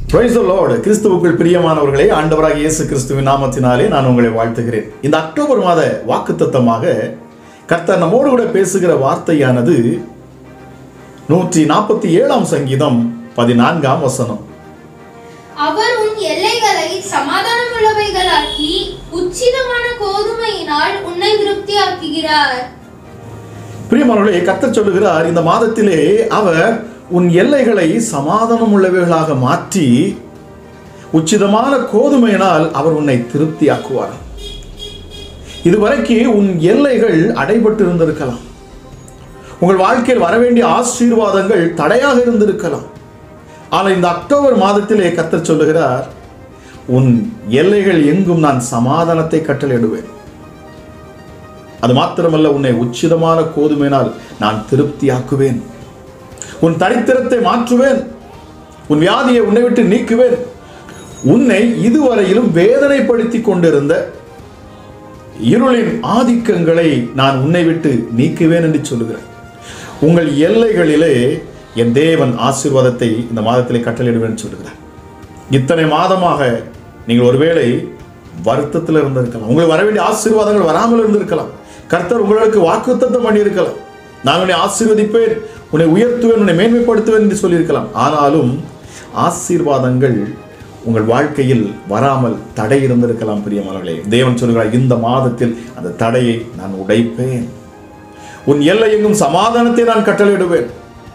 Praise the Lord. கிறிஸ்துவுக்குள் பிரியமானவர்களே ஆண்டவராக இயேசு கிறிஸ்துவின் நாமத்தினாலே நான் உங்களை வாழ்த்துகிறேன் இந்த அக்டோபர் மாத வாக்குத்தத்தமாக கர்த்தர் நம்மோடு கூட பேசுகிற வார்த்தையானது நூற்றி நாற்பத்தி ஏழாம் சங்கீதம் பதினான்காம் வசனம் அவர் உன் எல்லைகளை சமாதானமுள்ளவைகளாக்கி உச்சிதமான கோதுமையினால் உன்னை திருப்தியாக்குகிறார் பிரியமானவர்களே கர்த்தர் சொல்லுகிறார் இந்த மாதத்திலே அவர் உன் எல்லைகளை சமாதானம் உள்ளவைகளாக மாற்றி உச்சிதமான கோதுமையினால் அவர் உன்னை திருப்தியாக்குவார் இதுவரைக்கு உன் எல்லைகள் அடைபட்டு இருந்திருக்கலாம் உங்கள் வாழ்க்கையில் வரவேண்டிய ஆசீர்வாதங்கள் தடையாக இருந்திருக்கலாம் ஆனால் இந்த அக்டோபர் மாதத்திலே கர்த்தர் சொல்லுகிறார் உன் எல்லைகள் எங்கும் நான் சமாதானத்தை கட்டளையிடுவேன் அது மாத்திரமல்ல உன்னை உச்சிதமான கோதுமையினால் நான் திருப்தியாக்குவேன் உன் தரித்திரத்தை மாற்றுவேன் உன் வியாதியை உன்னை விட்டு நீக்குவேன் உன்னை இதுவரையிலும் வேதனைப்படுத்தி கொண்டிருந்த இருளின் ஆதிக்கங்களை நான் உன்னை விட்டு நீக்குவேன் என்று சொல்லுகிறேன் உங்கள் எல்லைகளிலே என் தேவன் ஆசீர்வாதத்தை இந்த மாதத்திலே கட்டளையிடுவேன் என்று சொல்லுகிறார் இத்தனை மாதமாக நீங்கள் ஒருவேளை வருத்தத்தில் இருந்திருக்கலாம் உங்களுக்கு வர வேண்டிய ஆசீர்வாதங்கள் வராமல் இருந்திருக்கலாம் கர்த்தர் உங்களுக்கு வாக்குத்தத்தம் பண்ணியிருக்கலாம் நான் உன்னை ஆசீர்வதிப்பேன் உன்னை உயர்த்துவேன் உன்னை மேன்மைப்படுத்துவேன் என்று சொல்லியிருக்கலாம் ஆனாலும் ஆசீர்வாதங்கள் உங்கள் வாழ்க்கையில் வராமல் தடை இருந்திருக்கலாம் பிரியமானவர்களே தேவன் சொல்கிறார் இந்த மாதத்தில் அந்த தடையை நான் உடைப்பேன் உன் எல்லை எங்கும் சமாதானத்தை நான் கட்டளையிடுவேன்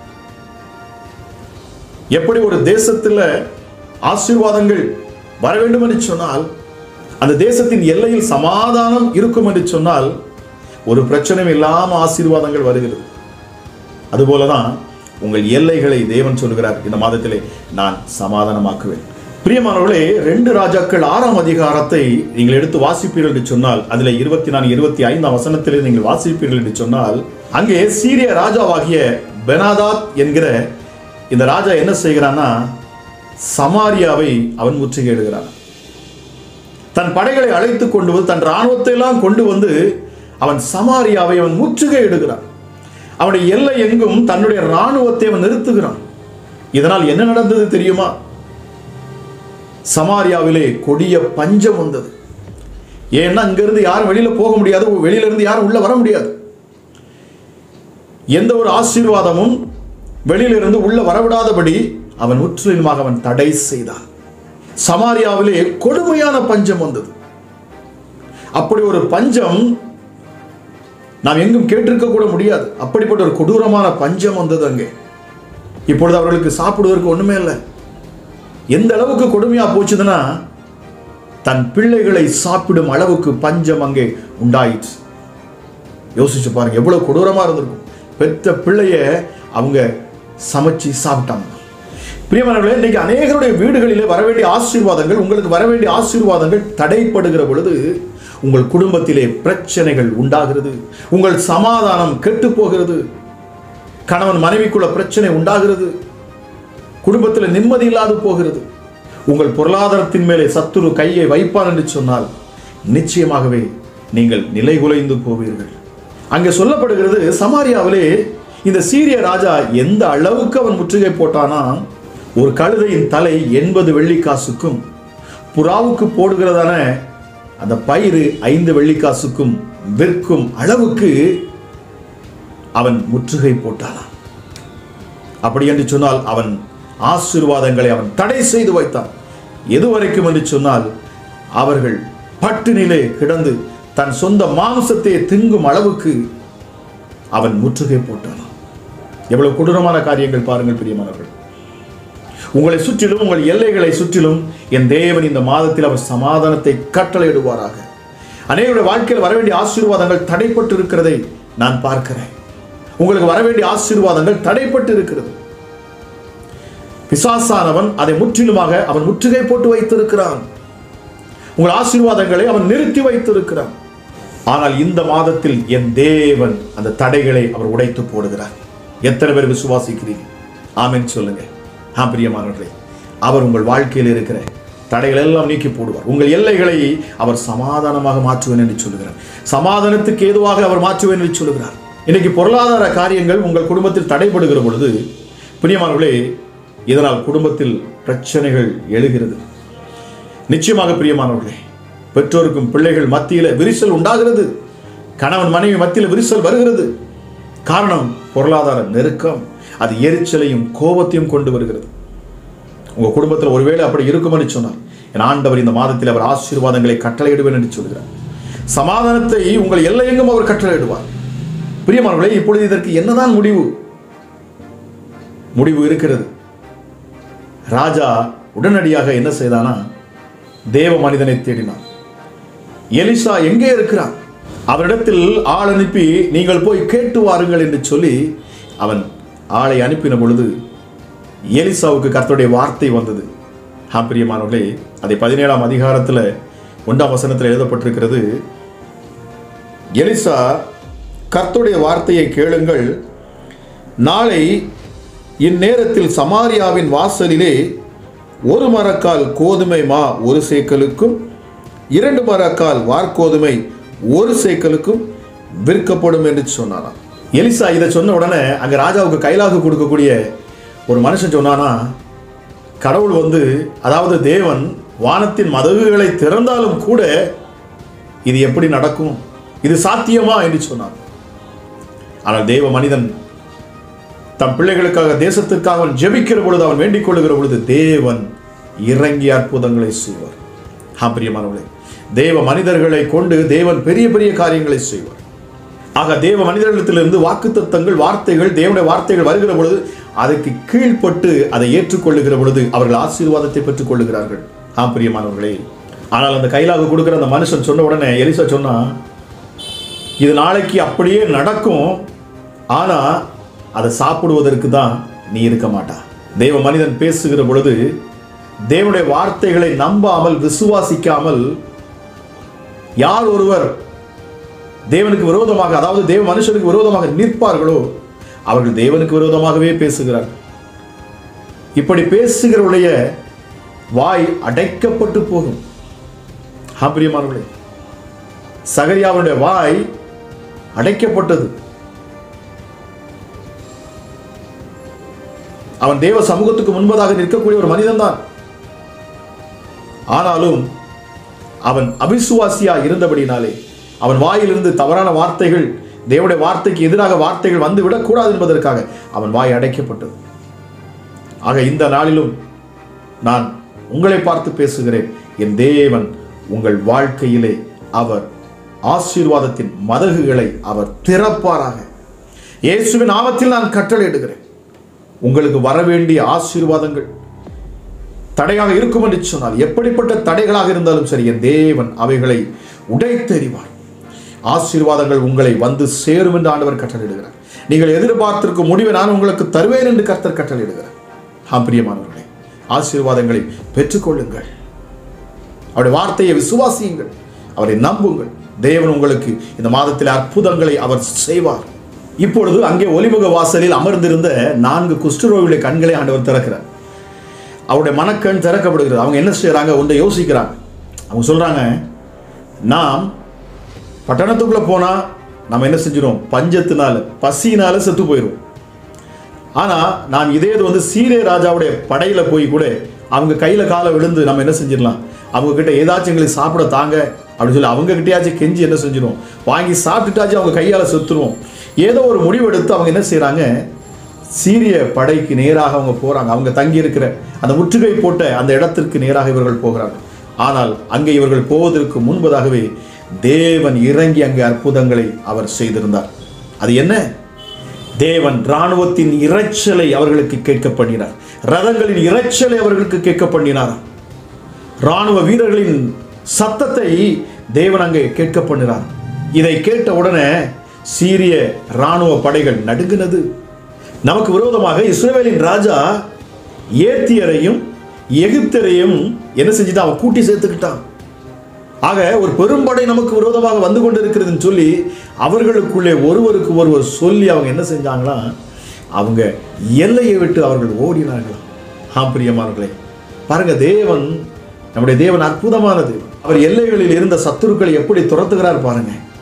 எப்படி ஒரு தேசத்தில் ஆசீர்வாதங்கள் வர வேண்டும் என்று சொன்னால் அந்த தேசத்தின் எல்லையில் சமாதானம் இருக்கும் என்று சொன்னால் ஒரு பிரச்சனையும் இல்லாம ஆசீர்வாதங்கள் வருகிறது அதுபோலதான் உங்கள் எல்லைகளை தேவன் சொல்கிறார் இந்த மாதத்திலே நான் சமாதானமாக்குவேன் பிரியமானவர்களே ரெண்டு ராஜாக்கள் ஆறாம் அதிகாரத்தை நீங்கள் எடுத்து வாசிப்பீர்கள் என்று சொன்னால் அதில் இருபத்தி நான்கு இருபத்தி ஐந்தாம் வசனத்திலே நீங்கள் வாசிப்பீர்கள் என்று சொன்னால் அங்கே சீரிய ராஜாவாகிய பெனாதாத் என்கிற இந்த ராஜா என்ன செய்கிறான்னா சமாரியாவை அவன் முற்றுகையிடுகிறான் தன் படைகளை அழைத்து கொண்டு வந்து தன் இராணுவத்தை எல்லாம் கொண்டு வந்து அவன் சமாரியாவை அவன் முற்றுகையிடுகிறான் அவனுடைய எல்லை எங்கும் தன்னுடைய இராணுவத்தை அவன் நிறுத்துகிறான் இதனால் என்ன நடந்தது தெரியுமா சமாரியாவிலே கொடிய பஞ்சம் வந்தது ஏன்னா அங்கிருந்து யாரும் வெளியில போக முடியாது வெளியில இருந்து யாரும் உள்ள வர முடியாது எந்த ஒரு ஆசீர்வாதமும் வெளியிலிருந்து உள்ள வரவிடாதபடி அவன் முற்றிலுமாக அவன் தடை செய்தான் சமாரியாவிலே கொடுமையான பஞ்சம் வந்தது அப்படி ஒரு பஞ்சம் நாம் எங்கும் கேட்டிருக்க கூட முடியாது அப்படிப்பட்ட ஒரு கொடூரமான பஞ்சம் வந்தது அங்கே இப்பொழுது அவர்களுக்கு சாப்பிடுவதற்கு ஒண்ணுமே இல்லை எந்த அளவுக்கு கொடுமையா போச்சுதுன்னா தன் பிள்ளைகளை சாப்பிடும் அளவுக்கு பஞ்சம் அங்கே உண்டாயிற்று யோசிச்சு பாருங்க எவ்வளவு கொடூரமா இருந்திருக்கும் பெற்ற பிள்ளைய அவங்க சமைச்சு சாப்பிட்டாங்க பிரியமானவர்களே இன்னைக்கு அநேகருடைய வீடுகளிலே வரவேண்டிய ஆசீர்வாதங்கள் உங்களுக்கு வரவேண்டிய ஆசீர்வாதங்கள் தடைப்படுகிற பொழுது உங்கள் குடும்பத்திலே பிரச்சனைகள் உண்டாகிறது உங்கள் சமாதானம் கெட்டு போகிறது கணவன் மனைவிக்குள்ள பிரச்சனை உண்டாகிறது குடும்பத்தில் நிம்மதி இல்லாது போகிறது உங்கள் பொருளாதாரத்தின் மேலே சத்துரு கையை வைப்பான் என்று சொன்னால் நிச்சயமாகவே நீங்கள் நிலைகுலைந்து போவீர்கள் அங்கே சொல்லப்படுகிறது சமாரியாவிலே இந்த சீரிய ராஜா எந்த அளவுக்கு அவன் முற்றுகை போட்டானா ஒரு கழுதையின் தலை எண்பது வெள்ளிக்காசுக்கும் புறாவுக்கு போடுகிறதான அந்த பயிறு ஐந்து வெள்ளிக்காசுக்கும் விற்கும் அளவுக்கு அவன் முற்றுகை போட்டானாம் அப்படி என்று சொன்னால் அவன் ஆசீர்வாதங்களை அவன் தடை செய்து வைத்தான் எது வரைக்கும் என்று சொன்னால் அவர்கள் பட்டினிலே கிடந்து தன் சொந்த மாம்சத்தை திங்கும் அளவுக்கு அவன் முற்றுகை போட்டானாம் எவ்வளவு கொடூரமான காரியங்கள் பாருங்கள் பிரியமானவர்கள் உங்களை சுற்றிலும் உங்கள் எல்லைகளை சுற்றிலும் என் தேவன் இந்த மாதத்தில் அவர் சமாதானத்தை கட்டளையிடுவாராக அநேகருடைய வாழ்க்கையில் வரவேண்டிய ஆசீர்வாதங்கள் தடைப்பட்டு இருக்கிறதை நான் பார்க்கிறேன் உங்களுக்கு வரவேண்டிய ஆசீர்வாதங்கள் தடைப்பட்டு இருக்கிறது பிசாசானவன் அதை முற்றிலுமாக அவன் முற்றுகை போட்டு வைத்திருக்கிறான் உங்கள் ஆசீர்வாதங்களை அவன் நிறுத்தி வைத்திருக்கிறான் ஆனால் இந்த மாதத்தில் என் தேவன் அந்த தடைகளை அவர் உடைத்து போடுகிறார் எத்தனை பேர் விசுவாசிக்கிறீங்க ஆமென் சொல்லுங்க ஆ பிரியமானவர்களே அவர் உங்கள் வாழ்க்கையில் இருக்கிற தடைகள் எல்லாம் நீக்கி போடுவார் உங்கள் எல்லைகளை அவர் சமாதானமாக மாற்றுவேன் என்று சொல்லுகிறார் சமாதானத்துக்கு ஏதுவாக அவர் மாற்றுவேன் என்று சொல்லுகிறார் இன்னைக்கு பொருளாதார காரியங்கள் உங்கள் குடும்பத்தில் தடைபடுகிற பொழுது பிரியமானவர்களே இதனால் குடும்பத்தில் பிரச்சனைகள் எழுகிறது நிச்சயமாக பிரியமானவர்களே பெற்றோருக்கும் பிள்ளைகள் மத்தியில் விரிசல் உண்டாகிறது கணவன் மனைவி மத்தியில் விரிசல் வருகிறது காரணம் பொருளாதார நெருக்கம் அது எரிச்சலையும் கோபத்தையும் கொண்டு வருகிறது உங்க குடும்பத்தில் ஒருவேளை அப்படி இருக்குமென்னு சொன்னார் என் ஆண்டவர் இந்த மாதத்தில் அவர் ஆசீர்வாதங்களை கட்டளையிடுவேன் என்று சொல்கிறார் சமாதானத்தை உங்கள் எல்லையெங்கும் அவர் கட்டளையிடுவார் பிரியமானவர்களே இப்பொழுது இதற்கு என்னதான் முடிவு முடிவு இருக்கிறது ராஜா உடனடியாக என்ன செய்தானா தேவ மனிதனை தேடினான் எலிசா எங்கே இருக்கிறான் அவரிடத்தில் ஆள் அனுப்பி நீங்கள் போய் கேட்டு வாருங்கள் என்று சொல்லி அவன் ஆளை அனுப்பின பொழுது எலிசாவுக்கு கர்த்தருடைய வார்த்தை வந்தது ஆ, பிரியமானவர்களே அதை பதினேழாம் அதிகாரத்தில் ஒன்றாம் வசனத்தில் எழுதப்பட்டிருக்கிறது எலிசா கர்த்தருடைய வார்த்தையை கேளுங்கள் நாளை இந்நேரத்தில் சமாரியாவின் வாசலிலே ஒரு மரக்கால் கோதுமை மா ஒரு சேக்கலுக்கும் இரண்டு மரக்கால் வார்கோதுமை ஒரு சேக்கலுக்கும் விற்கப்படும் என்று சொன்னாராம் எலிசா இதை சொன்ன உடனே அங்கே ராஜாவுக்கு கைலாக கொடுக்கக்கூடிய ஒரு மனுஷன் சொன்னானா கடவுள் வந்து அதாவது தேவன் வானத்தின் மதகுகளை திறந்தாலும் கூட இது எப்படி நடக்கும் இது சாத்தியமா என்று சொன்னான் ஆனால் தேவ மனிதன் தம் பிள்ளைகளுக்காக தேசத்திற்காக அவன் ஜெபிக்கிற பொழுது அவன் வேண்டிக் கொள்ளுகிற பொழுது தேவன் இறங்கி அற்புதங்களை செய்வார் ஆ பிரியமானவர்களே தேவ மனிதர்களை கொண்டு தேவன் பெரிய பெரிய காரியங்களை செய்வார் ஆக தேவ மனிதர்களிடத்திலிருந்து வாக்குத்தத்தங்கள் வார்த்தைகள் தேவனுடைய வார்த்தைகள் வருகிற பொழுது அதற்கு கீழ்ப்பட்டு அதை ஏற்றுக்கொள்ளுகிற பொழுது அவர்கள் ஆசீர்வாதத்தை பெற்றுக் கொள்ளுகிறார்கள் ஆ பிரியமானவர்களே ஆனால் அந்த கையிலாக கொடுக்கிற அந்த மனுஷன் சொன்ன உடனே எலிசா சொன்னா இது நாளைக்கு அப்படியே நடக்கும் ஆனா அதை சாப்பிடுவதற்கு தான் நீ இருக்க மாட்டா தேவ மனிதன் பேசுகிற பொழுது தேவனுடைய வார்த்தைகளை நம்பாமல் விசுவாசிக்காமல் யார் ஒருவர் தேவனுக்கு விரோதமாக அதாவது தேவ மனுஷனுக்கு விரோதமாக நிற்பார்களோ அவர்கள் தேவனுக்கு விரோதமாகவே பேசுகிறார்கள் இப்படி பேசுகிறவருடைய வாய் அடைக்கப்பட்டு போகும் ஆ, பிரியமானவர்களே சகரியாவுடைய வாய் அடைக்கப்பட்டது அவன் தேவ சமூகத்துக்கு முன்பதாக நிற்கக்கூடிய ஒரு மனிதன்தான் ஆனாலும் அவன் அபிசுவாசியா இருந்தபடினாலே அவன் வாயிலிருந்து தவறான வார்த்தைகள் தேவனுடைய வார்த்தைக்கு எதிராக வார்த்தைகள் வந்து விடக்கூடாது என்பதற்காக அவன் வாய் அடைக்கப்பட்டது ஆக இந்த நாளிலும் நான் உங்களை பார்த்து பேசுகிறேன் என் தேவன் உங்கள் வாழ்க்கையிலே அவர் ஆசீர்வாதத்தின் மதகுகளை அவர் திறப்பாராக இயேசுவின் நாமத்தில் நான் கட்டளையிடுகிறேன் உங்களுக்கு வரவேண்டிய ஆசீர்வாதங்கள் தடையாக இருக்கும் என்று சொன்னால் எப்படிப்பட்ட தடைகளாக இருந்தாலும் சரி என் தேவன் அவைகளை உடைத்தெறிவார் ஆசீர்வாதங்கள் உங்களை வந்து சேரும் என்று ஆண்டவர் கட்டளையிடுகிறார் நீங்கள் எதிர்பார்த்திருக்கும் முடிவை நான் உங்களுக்கு தருவேன் என்று கர்த்தர் கட்டளையிடுகிறார் ஆம் பிரியமானவர்களே ஆசீர்வாதங்களை பெற்றுக்கொள்ளுங்கள் அவருடைய வார்த்தையை விசுவாசியுங்கள் அவரை நம்புங்கள் தேவன் உங்களுக்கு இந்த மாதத்தில் அற்புதங்களை அவர் செய்வார் இப்பொழுது அங்கே ஒலிமுக வாசலில் அமர்ந்திருந்த நான்கு குஷ்டரோகிகளுடைய கண்களை ஆண்டவர் திறக்கிறார் அவருடைய மனக்கண் திறக்கப்படுகிறது அவங்க என்ன செய்றாங்க ஒன்றை யோசிக்கிறாங்க அவங்க சொல்றாங்க நாம் பட்டணத்துக்குள்ள போனா நம்ம என்ன செஞ்சிடும் பஞ்சத்தினால பசியினால செத்து போயிடும் ஆனா நாம் இதே இது வந்து சீரே ராஜாவுடைய படையில போய் கூட அவங்க கையில காலை விழுந்து நம்ம என்ன செஞ்சிடலாம் அவங்க கிட்ட ஏதாச்சும் எங்களுக்கு சாப்பிட தாங்க அப்படின்னு சொல்லி அவங்க கிட்டயாச்சும் கெஞ்சி என்ன செஞ்சிடும் வாங்கி சாப்பிட்டுட்டாச்சும் அவங்க கையால செத்துருவோம் ஏதோ ஒரு முடிவெடுத்து அவங்க என்ன செய்றாங்க சீரிய படைக்கு நேராக அவங்க போறாங்க அவங்க தங்கி இருக்கிற அந்த முற்றுகை போட்ட அந்த இடத்திற்கு நேராக இவர்கள் போகிறார்கள் ஆனால் அங்கே இவர்கள் போவதற்கு முன்பதாகவே தேவன் இறங்கி அங்கே அற்புதங்களை அவர் செய்திருந்தார் அது என்ன தேவன் இராணுவத்தின் இரைச்சலை அவர்களுக்கு கேட்க பண்ணினார் ரதங்களின் இரைச்சலை அவர்களுக்கு கேட்க பண்ணினார் ராணுவ வீரர்களின் சத்தத்தை தேவன் அங்கே கேட்க பண்ணினார் இதை கேட்ட உடனே சீரிய ராணுவ படைகள் நடுங்கினது நமக்கு விரோதமாக இஸ்ரவேலின் ராஜா ஏத்தியரையும் எகிப்தரையும் என்ன செஞ்சுட்டான் அவன் கூட்டி சேர்த்துக்கிட்டான் ஆக ஒரு பெரும்படை நமக்கு விரோதமாக வந்து கொண்டிருக்கிறதுன்னு சொல்லி அவர்களுக்குள்ளே ஒருவருக்கு ஒருவர் சொல்லி அவங்க என்ன செஞ்சாங்களா அவங்க எல்லையை விட்டு அவர்கள் ஓடினார்களாம் ஆ பிரியமானவர்களே பாருங்க தேவன் நம்முடைய தேவன் அற்புதமான தேவன் அவர் எல்லைகளில் இருந்த சத்துருக்களை எப்படி துரத்துகிறார் பாருங்க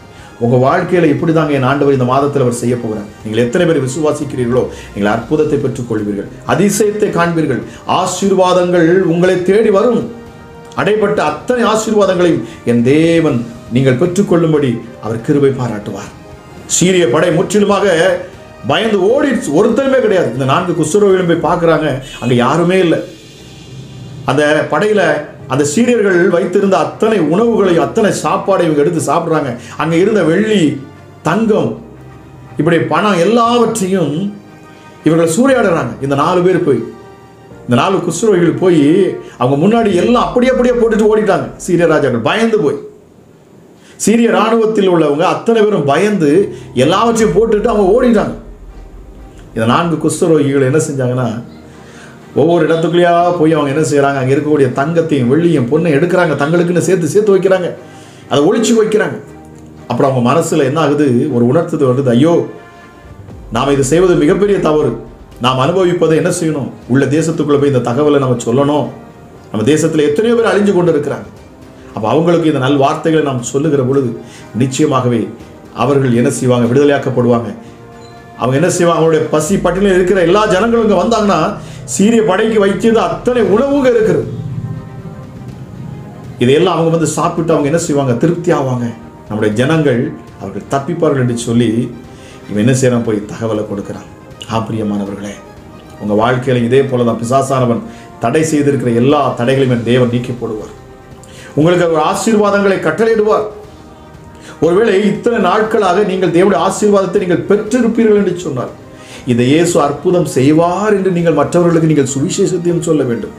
உங்க வாழ்க்கையில இப்படி தாங்க என் ஆண்டவர் இந்த மாதத்தில் அவர் செய்ய போகிறார் நீங்கள் எத்தனை பேர் விசுவாசிக்கிறீர்களோ நீங்கள் அற்புதத்தை பெற்றுக் கொள்வீர்கள் அதிசயத்தை காண்பீர்கள் ஆசீர்வாதங்கள் உங்களை தேடி வரும் அடைப்பட்ட அத்தனை ஆசீர்வாதங்களையும் என் தேவன் நீங்கள் பெற்றுக்கொள்ளும்படி அவர் கிருபை பாராட்டுவார் சீரிய படை முற்றிலுமாக பயந்து ஓடிடுச்சு ஒருத்தருமே கிடையாது இந்த நான்கு குஷ்டரோகிகளும் போய் பார்க்குறாங்க அங்கே யாருமே இல்லை அந்த படையில அந்த சீரியர்கள் வைத்திருந்த அத்தனை உணவுகளையும் அத்தனை சாப்பாடையும் இவங்க எடுத்து சாப்பிட்றாங்க அங்கே இருந்த வெள்ளி தங்கம் இப்படி பணம் எல்லாவற்றையும் இவர்கள் சூறையாடுறாங்க இந்த நாலு பேர் போய் இந்த நாலு குஷ்டரோகிகள் போய் அவங்க முன்னாடி எல்லாம் அப்படியே அப்படியே போட்டுட்டு ஓடிட்டாங்க சீரிய ராஜாக்கள் பயந்து போய் சீரிய ராணுவத்தில் உள்ளவங்க அத்தனை பேரும் பயந்து எல்லாவற்றையும் போட்டுட்டு அவங்க ஓடிட்டாங்க இந்த நான்கு குஷ்டரோகிகள் என்ன செஞ்சாங்கன்னா ஒவ்வொரு இடத்துக்குள்ளேயா போய் அவங்க என்ன செய்கிறாங்க அங்கே இருக்கக்கூடிய தங்கத்தையும் வெள்ளியும் பொண்ணையும் எடுக்கிறாங்க தங்களுக்குன்னு சேர்த்து சேர்த்து வைக்கிறாங்க அதை ஒழிச்சு வைக்கிறாங்க அப்புறம் அவங்க மனசில் என்ன ஆகுது ஒரு உணர்த்துது வருது ஐயோ நாம் இது செய்வது மிகப்பெரிய தவறு நாம் அனுபவிப்பதை என்ன செய்யணும் உள்ள தேசத்துக்குள்ளே போய் இந்த தகவலை நம்ம சொல்லணும் நம்ம தேசத்தில் எத்தனையோ பேர் அழிஞ்சு கொண்டு இருக்கிறாங்க அப்போ அவங்களுக்கு இந்த நல் வார்த்தைகளை நாம் சொல்லுகிற பொழுது நிச்சயமாகவே அவர்கள் என்ன செய்வாங்க விடுதலையாக்கப்படுவாங்க அவங்க என்ன செய்வாங்க அவங்களுடைய பசி பட்டியலில் இருக்கிற எல்லா ஜனங்களும் இங்கே வந்தாங்கன்னா சீரிய படைக்கு வைத்தது அத்தனை உணவுங்க இருக்கிறது இதையெல்லாம் அவங்க வந்து சாப்பிட்டு அவங்க என்ன செய்வாங்க திருப்தி ஆவாங்க நம்முடைய ஜனங்கள் அவர்கள் தப்பிப்பார்கள் என்று சொல்லி இவன் என்ன செய்யறான் போய் தகவலை கொடுக்கிறான் ஆப்பிரியமானவர்களே உங்க வாழ்க்கையில இதே போல தான் பிசாசானவன் தடை செய்திருக்கிற எல்லா தடைகளையும் என் தேவன் நீக்கி போடுவார் உங்களுக்கு அவர் ஆசீர்வாதங்களை கட்டளையிடுவார் ஒருவேளை இத்தனை நாட்களாக நீங்கள் தேவனுடைய ஆசீர்வாதத்தை நீங்கள் பெற்றிருப்பீர்கள் என்று சொன்னார் இதை இயேசு அற்புதம் செய்வார் என்று நீங்கள் மற்றவர்களுக்கு நீங்கள் சுவிசேஷத்தையும் சொல்ல வேண்டும்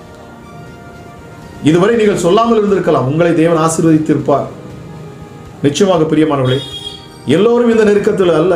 இதுவரை நீங்கள் சொல்லாமல் இருந்திருக்கலாம் உங்களை தேவன் ஆசீர்வதித்திருப்பார் நிச்சயமாக பிரியமானவர்களே எல்லோரும் இந்த நெருக்கத்தில் அல்ல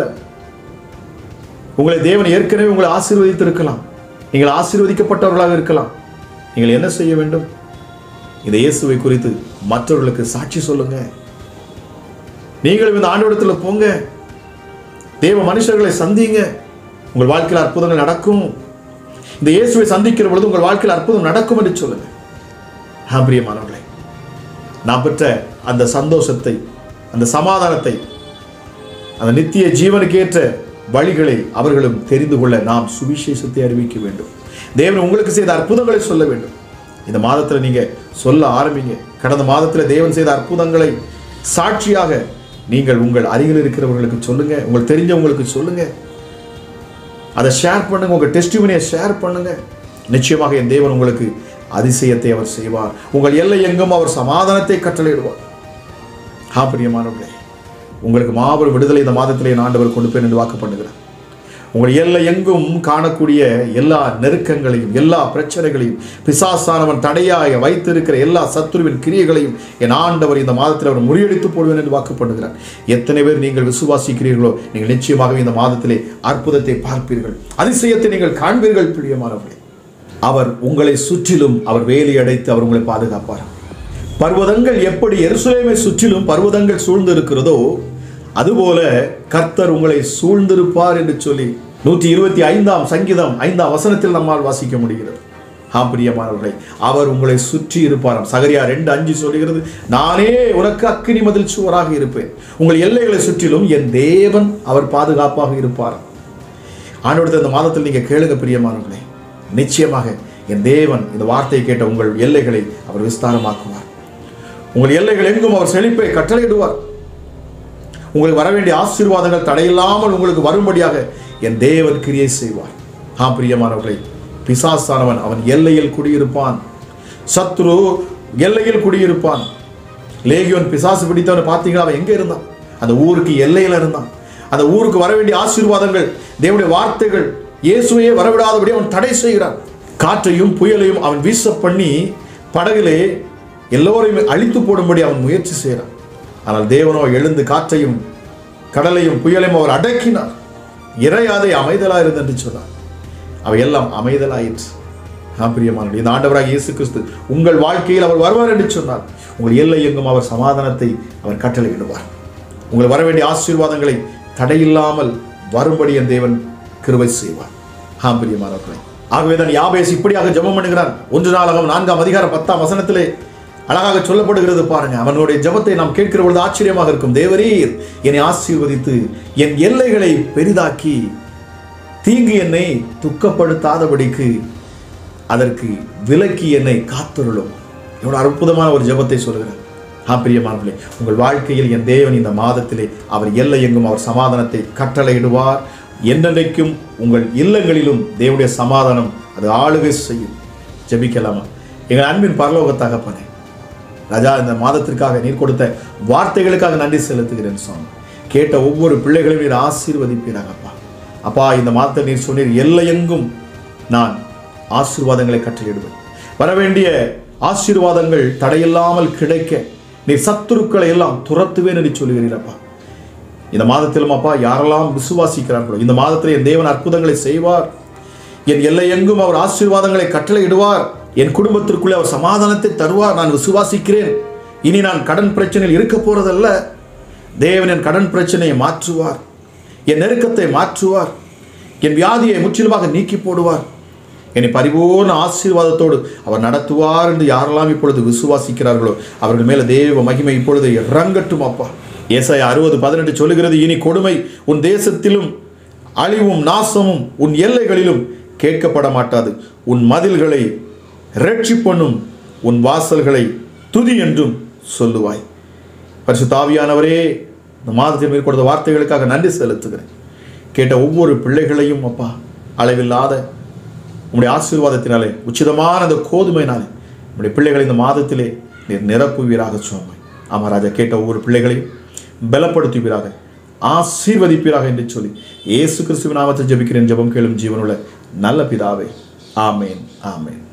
உங்களை தேவன் ஏற்கனவே உங்களை ஆசீர்வதித்திருக்கலாம் நீங்கள் ஆசீர்வதிக்கப்பட்டவர்களாக இருக்கலாம் நீங்கள் என்ன செய்ய வேண்டும் இந்த இயேசுவை குறித்து மற்றவர்களுக்கு சாட்சி சொல்லுங்க நீங்களும் இந்த ஆண்டவரத்தில் போங்க தேவ மனுஷர்களை சந்திங்க உங்கள் வாழ்க்கையில் அற்புதங்கள் நடக்கும் இந்த இயேசுவை சந்திக்கிற பொழுது உங்கள் வாழ்க்கையில் அற்புதம் நடக்கும் என்று சொல்லுங்க ஆ, பிரியமானவர்களே நான் பெற்ற அந்த சந்தோஷத்தை அந்த சமாதானத்தை அந்த நித்திய ஜீவனுக்கேற்ற வழிகளை அவர்களும் தெரிந்து கொள்ள நாம் சுவிசேஷத்தை அறிவிக்க வேண்டும் தேவன் உங்களுக்கு செய்த அற்புதங்களை சொல்ல வேண்டும் இந்த மாதத்தில் நீங்க சொல்ல ஆரம்பிங்க கடந்த மாதத்தில் தேவன் செய்த அற்புதங்களை சாட்சியாக நீங்கள் உங்கள் அருகில் இருக்கிறவர்களுக்கு சொல்லுங்க உங்களுக்கு தெரிஞ்சவங்களுக்கு சொல்லுங்க அதை ஷேர் பண்ணுங்க உங்க டெஸ்டிமனியை ஷேர் பண்ணுங்க நிச்சயமாக என் தேவன் உங்களுக்கு அதிசயத்தை அவர் செய்வார் உங்கள் எல்லை எங்கும் அவர் சமாதானத்தை கட்டளையிடுவார் ஆ பிரியமானவர்களே உங்களுக்கு மாபெரும் விடுதலை இந்த மாதத்திலே என் ஆண்டவர் கொண்டு போய் என்று வாக்கு பண்ணுகிறார் உங்கள் எல்லை எங்கும் காணக்கூடிய எல்லா நெருக்கங்களையும் எல்லா பிரச்சனைகளையும் பிசாசானவன் தடையாக வைத்திருக்கிற எல்லா சத்துருவின் கிரியைகளையும் என் ஆண்டவர் இந்த மாதத்தில் அவர் முறியடித்து போடுவேன் என்று வாக்கு பண்ணுகிறார் எத்தனை பேர் நீங்கள் விசுவாசிக்கிறீர்களோ நீங்கள் நிச்சயமாகவே இந்த மாதத்திலே அற்புதத்தை பார்ப்பீர்கள் அதிசயத்தை நீங்கள் காண்பீர்கள் பிரியமானவர்களே அவர் உங்களை சுற்றிலும் அவர் வேலி அடைத்து அவர் உங்களை பாதுகாப்பார் பர்வதங்கள் எப்படி எருசலேமை சுற்றிலும் பர்வதங்கள் சூழ்ந்து இருக்கிறதோ அதுபோல கர்த்தர் உங்களை சூழ்ந்திருப்பார் என்று சொல்லி நூற்றி இருபத்தி ஐந்தாம் சங்கீதம் ஐந்தாம் வசனத்தில் நம்மால் வாசிக்க முடிகிறது ஆம் பிரியமானவர்களே அவர் உங்களை சுற்றி இருப்பாராம் சகரியா ரெண்டு அஞ்சு சொல்லுகிறது நானே உனக்கு அக்கினி மதில் சுவராக இருப்பேன் உங்கள் எல்லைகளை சுற்றிலும் என் தேவன் அவர் பாதுகாப்பாக இருப்பாராம் ஆண்டோடத்த இந்த மாதத்தில் நீங்க கேளுங்க பிரியமானவர்களே நிச்சயமாக என் தேவன் இந்த வார்த்தையை கேட்ட உங்கள் எல்லைகளை அவர் விஸ்தாரமாக்குவார் உங்கள் எல்லைகள் எங்கும் அவர் செழிப்பை கட்டளையிடுவார் உங்களுக்கு வர வேண்டிய ஆசீர்வாதங்கள் தடையில்லாமல் உங்களுக்கு வரும்படியாக என் தேவன் கிரியை செய்வார் ஆ பிரியமானவர்களே பிசாசானவன் அவன் எல்லையில் குடியிருப்பான் சத்ரு எல்லையில் குடியிருப்பான் லேகியோன் பிசாசு பிடித்தவன் பார்த்தீங்களா அவன் எங்க இருந்தான் அந்த ஊருக்கு எல்லையில இருந்தான் அந்த ஊருக்கு வர வேண்டிய ஆசீர்வாதங்கள் தேவனுடைய வார்த்தைகள் இயேசுவையே வரவிடாதபடி அவன் தடை செய்கிறான் காற்றையும் புயலையும் அவன் வீச பண்ணி படகிலே எல்லோரையும் அழித்து போடும்படி அவன் முயற்சி செய்கிறான் ஆனால் தேவனோ எழுந்து காற்றையும் கடலையும் புயலையும் அவர் அடக்கினார் இறையாதை அமைதலா இருந்து என்று சொன்னார் அவை எல்லாம் அமைதலாயிற்று ஆம் பிரியமானவர்களே, இந்த ஆண்டவராக இயேசு கிறிஸ்து உங்கள் வாழ்க்கையில் அவர் வருவார் என்று சொன்னார் உங்கள் எல்லை எங்கும் அவர் சமாதானத்தை அவர் கட்டளையிடுவார் உங்கள் வர வேண்டிய ஆசீர்வாதங்களை தடையில்லாமல் வரும்படி என் தேவன் கிருபை செய்வார் ஆம் பிரியமானவர்களே ஆகவே தான் யாபேஸ் இப்படியாக ஜெபம் பண்ணுகிறான் ஒன்று நாளாகவும் நான்காம் அதிகாரம் பத்தாம் வசனத்திலே அழகாக சொல்லப்படுகிறது பாருங்க அவனுடைய ஜெபத்தை நாம் கேட்கிற பொழுது ஆச்சரியமாக இருக்கும் தேவரீர் என்னை ஆசீர்வதித்து என் எல்லைகளை பெரிதாக்கி தீங்கு என்னை துக்கப்படுத்தாதபடிக்கு அதற்கு விலக்கி என்னை காத்துருளும் எவ்வளவு அற்புதமான ஒரு ஜெபத்தை சொல்கிறார் ஆ பிரியமானவர்களே உங்கள் வாழ்க்கையில் என் தேவன் இந்த மாதத்திலே அவர் எல்லை எங்கும் அவர் சமாதானத்தை கட்டளையிடுவார் என்னென்றைக்கும் உங்கள் இல்லங்களிலும் தேவனுடைய சமாதானம் அது ஆளுகை செய்யும் ஜெபிக்கலாமா எங்கள் அன்பின் பரலோக தகப்பனே ராஜா இந்த மாதத்திற்காக நீர் கொடுத்த வார்த்தைகளுக்காக நன்றி செலுத்துகிறேன் சுவாமி கேட்ட ஒவ்வொரு பிள்ளைகளையும் நீர் ஆசீர்வதிப்பீராகப்பா அப்பா இந்த மாதத்தை நீர் சொன்னீர் எல்லையெங்கும் நான் ஆசீர்வாதங்களை கட்டளையிடுவேன் வரவேண்டிய ஆசீர்வாதங்கள் தடையில்லாமல் கிடைக்க நீர் சத்துருக்களை எல்லாம் துரத்துவேன் என்று சொல்லுகிறீரப்பா இந்த மாதத்திலும் அப்பா யாரெல்லாம் விசுவாசிக்கிறார்களோ இந்த மாதத்தில் என் தேவன் அற்புதங்களை செய்வார் என் எல்லையெங்கும் அவர் ஆசீர்வாதங்களை கட்டளையிடுவார் என் குடும்பத்திற்குள்ளே அவர் சமாதானத்தை தருவார் நான் விசுவாசிக்கிறேன் இனி நான் கடன் பிரச்சனையில் இருக்க போறதல்ல தேவன் என் கடன் பிரச்சனையை மாற்றுவார் என் நெருக்கத்தை மாற்றுவார் என் வியாதியை முற்றிலுமாக நீக்கி போடுவார் என்னை பரிபூர்ண ஆசீர்வாதத்தோடு அவர் நடத்துவார் என்று யாரெல்லாம் இப்பொழுது விசுவாசிக்கிறார்களோ அவர்கள் மேல தேவ மகிமை இப்பொழுது இறங்கட்டும் அப்பா ஏசாயா அறுபது பதினெட்டு சொல்லுகிறது இனி கொடுமை உன் தேசத்திலும் அழிவும் நாசமும் உன் எல்லைகளிலும் கேட்கப்பட மாட்டாது உன் மதில்களை ரட்சிப்பண்ணும் உன் வாசல்களை துதி என்றும் சொல்லுவாய் பரிசுத்தாவியானவரே இந்த மாதத்தில் மேல் கொடுத்த வார்த்தைகளுக்காக நன்றி செலுத்துகிறேன் கேட்ட ஒவ்வொரு பிள்ளைகளையும் அப்பா அளவில்லாத உம்முடைய ஆசீர்வாதத்தினாலே உச்சிதமான அந்த கோதுமையினாலே உம்முடைய பிள்ளைகளை இந்த மாதத்திலே நீர் நிரப்புவீராக சுவாமி ஆமா ராஜா கேட்ட ஒவ்வொரு பிள்ளைகளையும் பலப்படுத்துவீராக ஆசீர்வதிப்பீராக என்று சொல்லி இயேசு கிறிஸ்துவின் நாமத்தில் ஜெபிக்கிறேன் ஜெபம் கேளும் ஜீவனுள்ள நல்ல பிதாவே ஆமேன் ஆமேன்